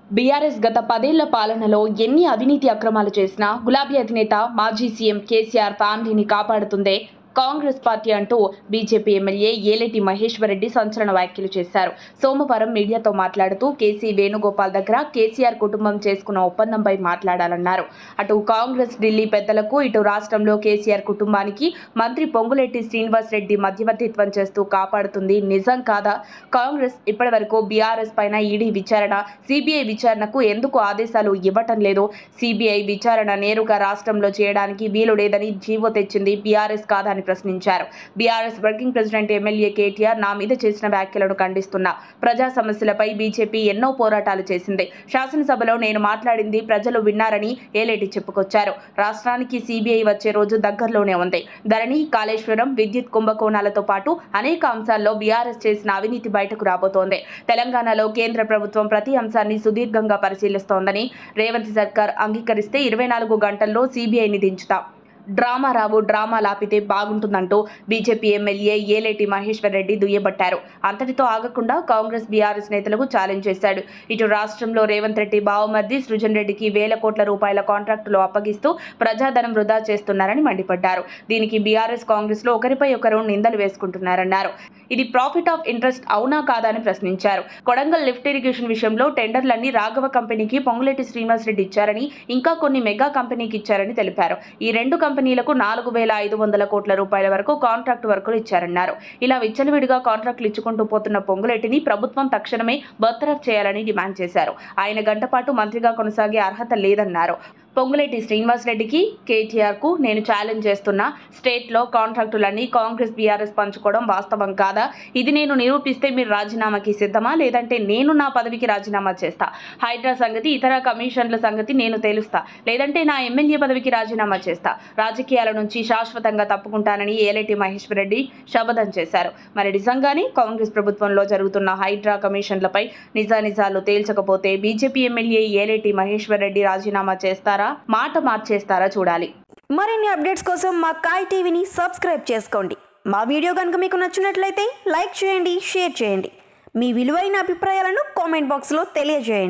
BRS గత పదేళ్ల పాలనలో ఎన్ని అవినీతి అక్రమాలు చేసినా గులాబీ అధినేత మాజీ సీఎం కేసీఆర్ ఫ్యామిలీని కాపాడుతుందే కాంగ్రెస్ పార్టీ అంటూ బీజేపీ ఎమ్మెల్యే ఏలేటి మహేశ్వరరెడ్డి సంచలన వ్యాఖ్యలు చేశారు సోమవారం మీడియాతో మాట్లాడుతూ కేసీ వేణుగోపాల్ దగ్గర కేసీఆర్ కుటుంబం చేసుకున్న ఒప్పందంపై మాట్లాడాలన్నారు అటు కాంగ్రెస్ ఢిల్లీ పెద్దలకు ఇటు రాష్ట్రంలో కేసీఆర్ కుటుంబానికి మంత్రి పొంగులేటి శ్రీనివాస్ రెడ్డి మధ్యవర్తిత్వం చేస్తూ కాపాడుతుంది నిజం కాదా కాంగ్రెస్ ఇప్పటివరకు బీఆర్ఎస్ పైన ఈడీ విచారణ సిబిఐ విచారణకు ఎందుకు ఆదేశాలు ఇవ్వటం లేదు సిబిఐ విచారణ నేరుగా రాష్ట్రంలో చేయడానికి వీలు లేదని జీవో తెచ్చింది బీఆర్ఎస్ కాదని ప్రశ్నించారు BRS working president MLA KTR నా మీద చేసిన వ్యాఖ్యలను ఖండిస్తున్నా ప్రజా సమస్యలపై బీజేపీ ఎన్నో పోరాటాలు చేసింది శాసనసభలో నేను మాట్లాడింది ప్రజలు విన్నారని ఏలేటి చెప్పుకొచ్చారు రాష్ట్రానికి సిబిఐ వచ్చే రోజు దగ్గరలోనే ఉంది ధరణి కాళేశ్వరం విద్యుత్ కుంభకోణాలతో పాటు అనేక అంశాల్లో బీఆర్ఎస్ చేసిన అవినీతి బయటకు రాబోతోంది తెలంగాణలో కేంద్ర ప్రభుత్వం ప్రతి అంశాన్ని సుదీర్ఘంగా పరిశీలిస్తోందని రేవంత్ సర్కార్ అంగీకరిస్తే ఇరవై నాలుగు గంటల్లో సిబిఐని దించుతాం డ్రామా రావు డ్రామా లాపితే బాగుంటుందంటూ బీజేపీ ఎమ్మెల్యే ఏలేటి మహేశ్వర్ రెడ్డి దుయ్యబట్టారు అంతటితో ఆగకుండా కాంగ్రెస్ బీఆర్ఎస్ నేతలకు ఛాలెంజ్ చేశాడు ఇటు రాష్ట్రంలో రేవంత్ రెడ్డి బావమర్ది సృజన్ రెడ్డికి వేల కోట్ల రూపాయల కాంట్రాక్టులు అప్పగిస్తూ ప్రజాధనం వృధా చేస్తున్నారని మండిపడ్డారు దీనికి బీఆర్ఎస్ కాంగ్రెస్ లో ఒకరిపై ఒకరు నిందలు వేసుకుంటున్నారన్నారు ఇది ప్రాఫిట్ ఆఫ్ ఇంట్రెస్ట్ అవునా కాదా అని ప్రశ్నించారు కొడంగల్ లిఫ్ట్ ఇరిగేషన్ విషయంలో టెండర్లన్నీ రాఘవ కంపెనీకి పొంగులేటి శ్రీనివాస్ రెడ్డి ఇచ్చారని ఇంకా కొన్ని మెగా కంపెనీకి ఇచ్చారని తెలిపారు ఈ రెండు కంపెనీలకు నాలుగు వేల ఐదు వందల కోట్ల రూపాయల వరకు కాంట్రాక్ట్ వర్కులు ఇచ్చారన్నారు ఇలా విచ్చలవిడిగా కాంట్రాక్టులు ఇచ్చుకుంటూ పోతున్న పొంగులేటిని ప్రభుత్వం తక్షణమే బర్తరఫ్ చేయాలని డిమాండ్ చేశారు ఆయన గంటపాటు మంత్రిగా కొనసాగే అర్హత లేదన్నారు పొంగులేటి శ్రీనివాస్ రెడ్డికి కేటీఆర్ కు నేను ఛాలెంజ్ చేస్తున్నా స్టేట్ లో కాంట్రాక్టులన్నీ కాంగ్రెస్ బీఆర్ఎస్ పంచుకోవడం వాస్తవం కాదా ఇది నేను నిరూపిస్తే మీరు రాజీనామాకి సిద్ధమా లేదంటే నేను నా పదవికి రాజీనామా చేస్తా హైడ్రా సంగతి ఇతర కమిషన్ల సంగతి నేను తేలుస్తా లేదంటే నా ఎమ్మెల్యే పదవికి రాజీనామా చేస్తా రాజకీయాల నుంచి శాశ్వతంగా తప్పుకుంటానని ఏలేటి మహేశ్వర్ రెడ్డి శపథం చేశారు మరి నిజంగానే కాంగ్రెస్ ప్రభుత్వంలో జరుగుతున్న హైడ్రా కమిషన్లపై నిజానిజాలు తేల్చకపోతే బీజేపీ ఎమ్మెల్యే ఏలేటి మహేశ్వర్ రెడ్డి రాజీనామా చేస్తారా మాట మార్చేస్తారా చూడాలి మరిన్ని అప్డేట్స్ కోసం మా కాయ్ టీవీని సబ్స్క్రైబ్ చేసుకోండి మా వీడియో కనుక మీకు నచ్చినట్లయితే లైక్ చేయండి షేర్ చేయండి మీ విలువైన అభిప్రాయాలను కామెంట్ బాక్స్లో తెలియజేయండి